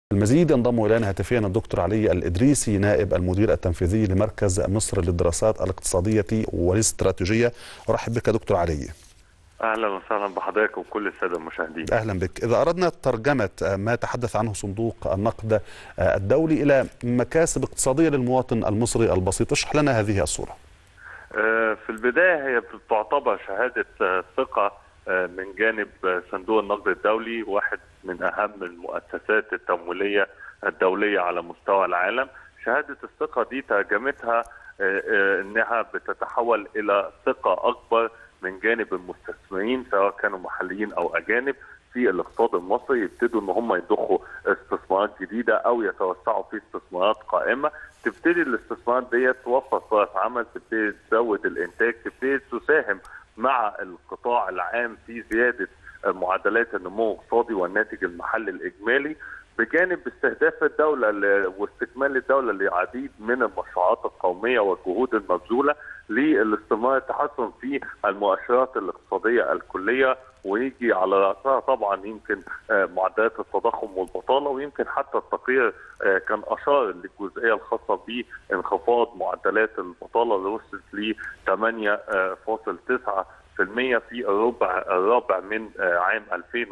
المزيد ينضم الينا هاتفيا الدكتور علي الادريسي نائب المدير التنفيذي لمركز مصر للدراسات الاقتصاديه والاستراتيجيه ارحب بك دكتور علي اهلا وسهلا بحضرتك وكل الساده المشاهدين اهلا بك اذا اردنا ترجمه ما تحدث عنه صندوق النقد الدولي الى مكاسب اقتصاديه للمواطن المصري البسيط اشرح لنا هذه الصوره في البدايه هي تعتبر شهاده ثقه من جانب صندوق النقد الدولي واحد من اهم المؤسسات التمويليه الدوليه على مستوى العالم شهاده الثقه دي ترجمتها انها بتتحول الى ثقه اكبر من جانب المستثمرين سواء كانوا محليين او اجانب في الاقتصاد المصري يبتدوا ان هم يضخوا استثمارات جديده او يتوسعوا في استثمارات قائمه تبتدي الاستثمارات ديت توفر فرص عمل تبتدي تزود الانتاج تبتدي تساهم مع القطاع العام في زياده معدلات النمو الاقتصادي والناتج المحلي الاجمالي بجانب استهداف الدوله واستكمال الدوله لعديد من المشروعات القوميه والجهود المبذوله للاستمرار التحسن في المؤشرات الاقتصاديه الكليه ويجي على راسها طبعا يمكن معدلات التضخم والبطاله ويمكن حتى التقرير كان اشار للجزئيه الخاصه بانخفاض معدلات البطاله اللي وصلت ل 8.9 في الربع الرابع من عام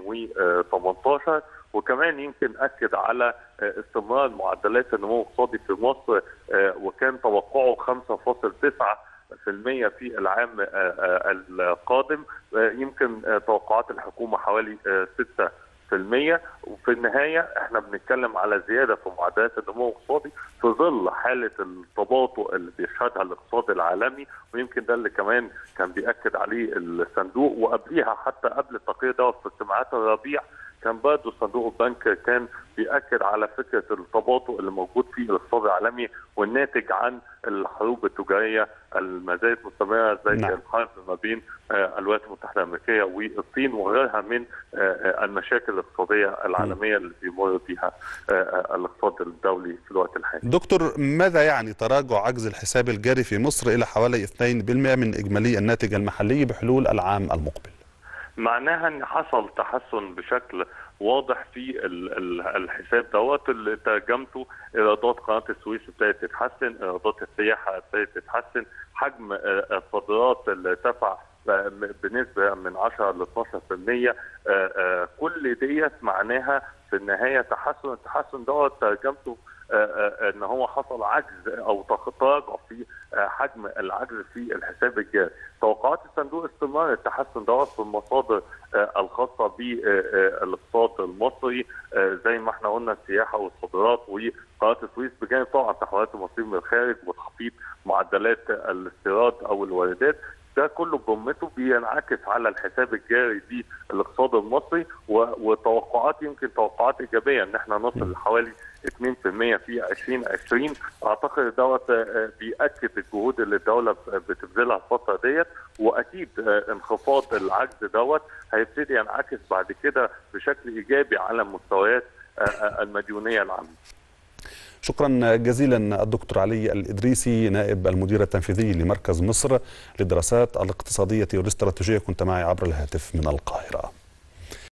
2018 وكمان يمكن اكد على استمرار معدلات النمو الاقتصادي في مصر وكان توقعه 5.9 في المية في العام القادم يمكن توقعات الحكومة حوالي 6 في المية وفي النهاية احنا بنتكلم على زيادة في معدلات النمو الاقتصادي في ظل حالة التباطؤ اللي بيشهدها الاقتصاد العالمي ويمكن ده اللي كمان كان بيأكد عليه الصندوق وقبليها حتى قبل التقرير ده في اجتماعات الربيع كان برضه صندوق البنك كان بيأكد على فكرة التباطؤ اللي موجود في الاقتصاد العالمي والناتج عن الحروب التجارية المزايد مستمرة زي نعم. الحرب ما بين الولايات المتحدة الأمريكية والصين وغيرها من المشاكل الاقتصادية العالمية اللي بيمر بها الاقتصاد الدولي في الوقت الحالي. دكتور ماذا يعني تراجع عجز الحساب الجاري في مصر إلى حوالي 2% من إجمالي الناتج المحلي بحلول العام المقبل؟ معناها ان حصل تحسن بشكل واضح في الحساب دوت اللي ترجمته ايرادات قناه السويس ابتدت تتحسن، ايرادات السياحه ابتدت تتحسن، حجم الصادرات اللي ارتفع بنسبه من 10 ل 12% كل ديت معناها في النهايه تحسن التحسن دوت ترجمته ان هو حصل عجز او تراجع في حجم العجز في الحساب الجاري. توقعات الصندوق استمرار التحسن دوت في المصادر الخاصه بالاقتصاد المصري زي ما احنا قلنا السياحه والصادرات وقناه السويس بجانب طبعا تحولات المصريين من الخارج وتخفيض معدلات الاستيراد او الواردات ده كله بضمته بينعكس على الحساب الجاري للاقتصاد المصري وتوقعات يمكن توقعات ايجابيه ان احنا نصل لحوالي 2% في 2020 اعتقد دوت بياكد الجهود اللي الدوله بتبذلها الفتره ديت واكيد انخفاض العجز دوت هيبتدي ينعكس بعد كده بشكل ايجابي على مستويات المديونيه العامه. شكرا جزيلا الدكتور علي الإدريسي نائب المدير التنفيذي لمركز مصر للدراسات الاقتصادية والاستراتيجية كنت معي عبر الهاتف من القاهرة